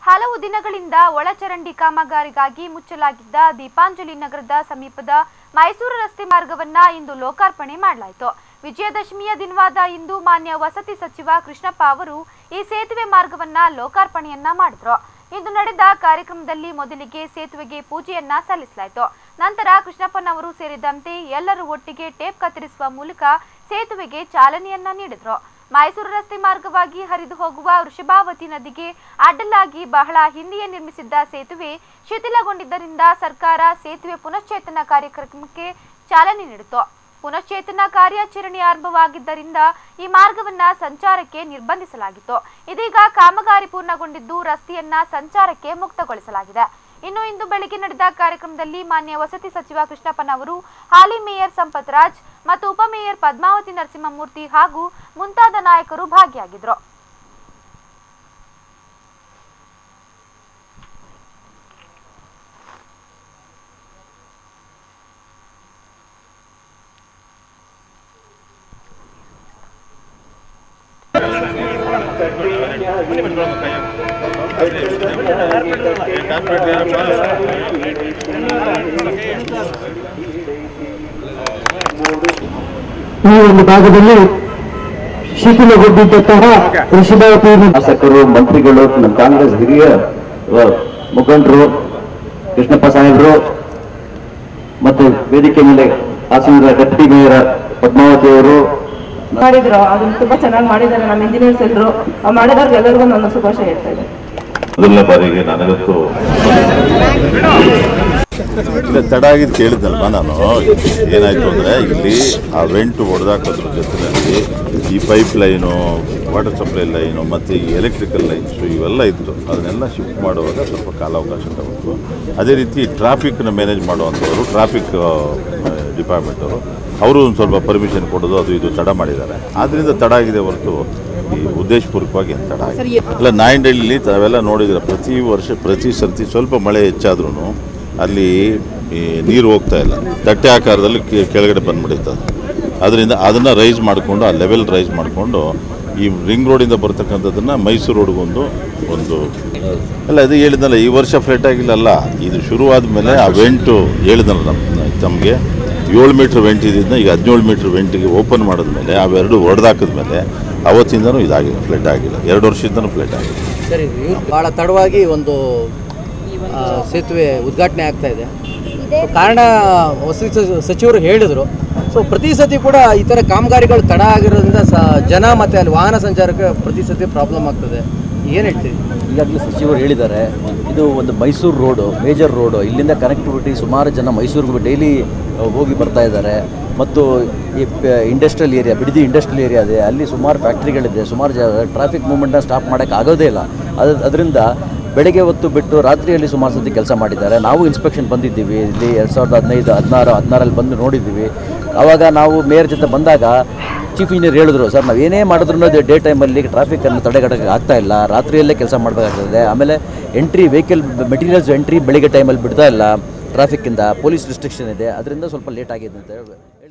ಹಲವು ದಿನಗಳಿಂದ ಒಳಚರಂಡಿ ಕಾಮಗಾರಿಗಾಗಿ ಮುಚ್ಚಲಾಗಿದ್ದ ದೀಪಾಂಜಲಿ ನಗರದ ಸಮೀಪದ ಮೈಸೂರು ರಸ್ತೆ ಮಾರ್ಗವನ್ನ ಇಂದು ಲೋಕಾರ್ಪಣೆ ಮಾಡಲಾಯಿತು ವಿಜಯದಶಮಿಯ ದಿನವಾದ ಇಂದು ಮಾನ್ಯ ವಸತಿ ಸಚಿವ ಕೃಷ್ಣಪ್ಪ ಅವರು ಈ ಸೇತುವೆ ಮಾರ್ಗವನ್ನ ಲೋಕಾರ್ಪಣೆಯನ್ನ ಮಾಡಿದ್ರು ಇಂದು ನಡೆದ ಕಾರ್ಯಕ್ರಮದಲ್ಲಿ ಮೊದಲಿಗೆ ಸೇತುವೆಗೆ ಪೂಜೆಯನ್ನ ಸಲ್ಲಿಸಲಾಯಿತು ನಂತರ ಕೃಷ್ಣಪ್ಪನವರು ಸೇರಿದಂತೆ ಎಲ್ಲರೂ ಒಟ್ಟಿಗೆ ಟೇಪ್ ಕತ್ತರಿಸುವ ಮೂಲಕ ಸೇತುವೆಗೆ ಚಾಲನೆಯನ್ನ ನೀಡಿದ್ರು ಮೈಸೂರು ರಸ್ತೆ ಮಾರ್ಗವಾಗಿ ಹರಿದು ಹೋಗುವ ವೃಷಭಾವತಿ ನದಿಗೆ ಅಡ್ಡಲಾಗಿ ಬಹಳ ಹಿಂದೆಯೇ ನಿರ್ಮಿಸಿದ್ದ ಸೇತುವೆ ಶಿಥಿಲಗೊಂಡಿದ್ದರಿಂದ ಸರ್ಕಾರ ಸೇತುವೆ ಪುನಶ್ಚೇತನ ಕಾರ್ಯಕ್ರಮಕ್ಕೆ ಚಾಲನೆ ನೀಡಿತು ಪುನಶ್ಚೇತನ ಕಾರ್ಯಾಚರಣೆ ಆರಂಭವಾಗಿದ್ದರಿಂದ ಈ ಮಾರ್ಗವನ್ನ ಸಂಚಾರಕ್ಕೆ ನಿರ್ಬಂಧಿಸಲಾಗಿತ್ತು ಇದೀಗ ಕಾಮಗಾರಿ ಪೂರ್ಣಗೊಂಡಿದ್ದು ರಸ್ತೆಯನ್ನ ಸಂಚಾರಕ್ಕೆ ಮುಕ್ತಗೊಳಿಸಲಾಗಿದೆ ಇನ್ನು ಇಂದು ಬೆಳಗ್ಗೆ ನಡೆದ ಕಾರ್ಯಕ್ರಮದಲ್ಲಿ ಮಾನ್ಯ ವಸತಿ ಸಚಿವ ಕೃಷ್ಣಪ್ಪನವರು ಹಾಲಿ ಮೇಯರ್ ಸಂಪತ್ ರಾಜ್ ಮತ್ತು ಉಪಮೇಯರ್ ಪದ್ಮಾವತಿ ನರಸಿಂಹಮೂರ್ತಿ ಹಾಗೂ ಮುಂತಾದ ನಾಯಕರು ಭಾಗಿಯಾಗಿದ್ರು ಈ ಒಂದು ಭಾಗದಲ್ಲಿ ಶಿಥಿಲಗೊಂಡಿದ್ದಂತಹ ವೃಷಭಾವತಿ ಶಾಸಕರು ಮಂತ್ರಿಗಳು ನಮ್ಮ ಕಾಂಗ್ರೆಸ್ ಹಿರಿಯ ಆ, ಮುಖಂಡರು ಕೃಷ್ಣಪ್ಪ ಸಾಹೇಬರು ಮತ್ತೆ ವೇದಿಕೆ ಮೇಲೆ ಹಾಸನದ ಡೆಪ್ಟಿ ಮೇಯರ್ ಪದ್ಮಾವತಿ ಅವರು ಮಾಡಿದ್ರು ಅದನ್ನ ತುಂಬಾ ಚೆನ್ನಾಗಿ ಮಾಡಿದ್ದಾರೆ ನಮ್ಮ ಇಂಜಿನಿಯರ್ಸ್ ಎಲ್ಲರೂ ಮಾಡಿದವ್ರಿಗೆ ಎಲ್ಲರಿಗೂ ನನ್ನ ಶುಭಾಶಯ ಹೇಳ್ತಾ ಇದ್ದಾರೆ ಮೊದಲನೇ ಬಾರಿಗೆ ನನಗಂತೂ ಇಲ್ಲ ತಡ ಆಗಿದ್ದು ಕೇಳಿದ್ನಲ್ವ ನಾನು ಏನಾಯ್ತು ಅಂದರೆ ಇಲ್ಲಿ ಆ ವೆಂಟ್ ಹೊಡೆದಾಕೋದ್ರ ಜೊತೆಯಲ್ಲಿ ಈ pipe line water supply line ಮತ್ತು ಈ ಎಲೆಕ್ಟ್ರಿಕಲ್ ಲೈನ್ಸು ಇವೆಲ್ಲ ಇತ್ತು ಅದನ್ನೆಲ್ಲ ಶಿಫ್ಟ್ ಮಾಡುವಾಗ ಸ್ವಲ್ಪ ಕಾಲಾವಕಾಶ ತಗೊಂಡು ಅದೇ ರೀತಿ ಟ್ರಾಫಿಕ್ನ ಮ್ಯಾನೇಜ್ ಮಾಡುವಂಥವ್ರು ಟ್ರಾಫಿಕ್ ಡಿಪಾರ್ಟ್ಮೆಂಟ್ ಅವರು ಅವರು ಒಂದು ಸ್ವಲ್ಪ ಪರ್ಮಿಷನ್ ಕೊಡೋದು ಅದು ಇದು ತಡ ಮಾಡಿದ್ದಾರೆ ಆದ್ದರಿಂದ ತಡ ಆಗಿದೆ ಹೊರತು ಈ ಉದ್ದೇಶಪೂರ್ವಕವಾಗಿ ಏನು ತಡ ಆಗಿದೆ ಇಲ್ಲ ನಾಯಂಡಳ್ಳಿ ತಾವೆಲ್ಲ ನೋಡಿದ್ರೆ ಪ್ರತಿ ವರ್ಷ ಪ್ರತಿ ಸರ್ತಿ ಸ್ವಲ್ಪ ಮಳೆ ಹೆಚ್ಚಾದ್ರೂ ಅಲ್ಲಿ ಈ ನೀರು ಹೋಗ್ತಾ ಇಲ್ಲ ತಟ್ಟೆ ಆಕಾರದಲ್ಲಿ ಕೆ- ಕೆಳಗಡೆ ಬಂದ್ಬಿಡುತ್ತೆ ಅದು ಅದರಿಂದ ಅದನ್ನು ರೈಸ್ ಮಾಡಿಕೊಂಡು ಆ ಲೆವೆಲ್ ರೈಸ್ ಮಾಡಿಕೊಂಡು ಈ ರಿಂಗ್ ರೋಡಿಂದ ಬರ್ತಕ್ಕಂಥದ್ದನ್ನು ಮೈಸೂರು ರೋಡ್ಗೊಂದು ಒಂದು ಅಲ್ಲ ಅದು ಹೇಳಿದ್ನಲ್ಲ ಈ ವರ್ಷ ಫ್ಲೆಟ್ ಆಗಿಲ್ಲಲ್ಲ ಇದು ಶುರುವಾದ ಮೇಲೆ ಆ ವೆಂಟು ಹೇಳಿದ್ನಲ್ಲ ನಮ್ಮ ತಮಗೆ ಏಳು ಮೀಟ್ರ್ ವೆಂಟ್ ಇದ್ದಿದ್ದನ್ನ ಈಗ ಹದಿನೇಳು ಮೀಟ್ರ್ ವೆಂಟಿಗೆ ಓಪನ್ ಮಾಡಿದ್ಮೇಲೆ ಅವೆರಡು ಹೊಡೆದಾಕಿದ್ಮೇಲೆ ಅವತ್ತಿಂದನೂ ಇದಾಗಿಲ್ಲ ಫ್ಲೆಟ್ ಆಗಿಲ್ಲ ಎರಡು ವರ್ಷದಿಂದನೂ ಫ್ಲೆಟ್ ಆಗಿಲ್ಲ ಸರಿ ಇವ್ರು ಭಾಳ ತಡವಾಗಿ ಒಂದು ಆ, ಸೇತುವೆ ಉದ್ಘಾಟನೆ ಆಗ್ತಾ ಇದೆ ಸೊ ಕಾರಣ ವಸತಿ ಸ- ಸಚಿವರು ಹೇಳಿದರು ಸೊ ಪ್ರತಿ ಸತಿ ಕೂಡ ಈ ಥರ ಕಾಮಗಾರಿಗಳು ತಡ ಆಗಿರೋದ್ರಿಂದ ಸ ಜನ ಮತ್ತು ಅಲ್ಲಿ ವಾಹನ ಸಂಚಾರಕ್ಕೆ ಪ್ರತಿ ಸತಿ ಪ್ರಾಬ್ಲಮ್ ಆಗ್ತದೆ ಏನು ಹೇಳ್ತೀರಿ ಈಗಾಗಲೇ ಸಚಿವರು ಹೇಳಿದ್ದಾರೆ ಇದು ಒಂದು ಮೈಸೂರು ರೋಡು ಮೇಜರ್ ರೋಡು ಇಲ್ಲಿಂದ ಕನೆಕ್ಟಿವಿಟಿ ಸುಮಾರು ಜನ ಮೈಸೂರಿಗೆ ಡೈಲಿ ಹೋಗಿ ಬರ್ತಾ ಇದ್ದಾರೆ ಮತ್ತು ಈ industrial area Bidadi industrial area ಇದೆ ಅಲ್ಲಿ ಸುಮಾರು ಫ್ಯಾಕ್ಟ್ರಿಗಳಿದೆ ಸುಮಾರು ಜ ಟ್ರಾಫಿಕ್ ಮೂವ್ಮೆಂಟ್ನ ಸ್ಟಾಪ್ ಮಾಡೋಕ್ಕೆ ಆಗೋದೇ ಇಲ್ಲ ಅದು ಅದರಿಂದ ಬೆಳಗ್ಗೆ ಹೊತ್ತು ಬಿಟ್ಟು ರಾತ್ರಿಯಲ್ಲಿ ಸುಮಾರು ಸತಿ ಕೆಲಸ ಮಾಡಿದ್ದಾರೆ ನಾವು ಇನ್ಸ್ಪೆಕ್ಷನ್ ಬಂದಿದ್ದೀವಿ ಇಲ್ಲಿ ಎರಡು ಸಾವಿರದ ಹದಿನೈದು ಹದಿನಾರು ಹದಿನಾರಲ್ಲಿ ಬಂದು ನೋಡಿದ್ದೀವಿ ಆವಾಗ ನಾವು ಮೇಯರ್ ಜೊತೆ ಬಂದಾಗ ಚೀಫ್ ಇಂಜಿನಿಯರ್ ಹೇಳಿದ್ರು ಸರ್ ನಾವು ಏನೇ ಮಾಡಿದ್ರು ಡೇ ಟೈಮಲ್ಲಿ ಟ್ರಾಫಿಕನ್ನು ತಡೆಗಟ್ಟಕ್ಕೆ ಆಗ್ತಾ ಇಲ್ಲ ರಾತ್ರಿಯಲ್ಲೇ ಕೆಲಸ ಮಾಡಬೇಕಾಗ್ತದೆ ಆಮೇಲೆ ಎಂಟ್ರಿ ವೆಹಿಕಲ್ ಮೆಟೀರಿಯಲ್ಸ್ ಎಂಟ್ರಿ ಬೆಳಿಗ್ಗೆ ಟೈಮಲ್ಲಿ ಬಿಡ್ತಾ ಇಲ್ಲ ಟ್ರಾಫಿಕ್ಕಿಂದ ಪೊಲೀಸ್ ರಿಸ್ಟ್ರಿಕ್ಷನ್ ಇದೆ ಅದರಿಂದ ಸ್ವಲ್ಪ ಲೇಟ್ ಆಗಿದೆ ಅಂತ ಹೇಳಿ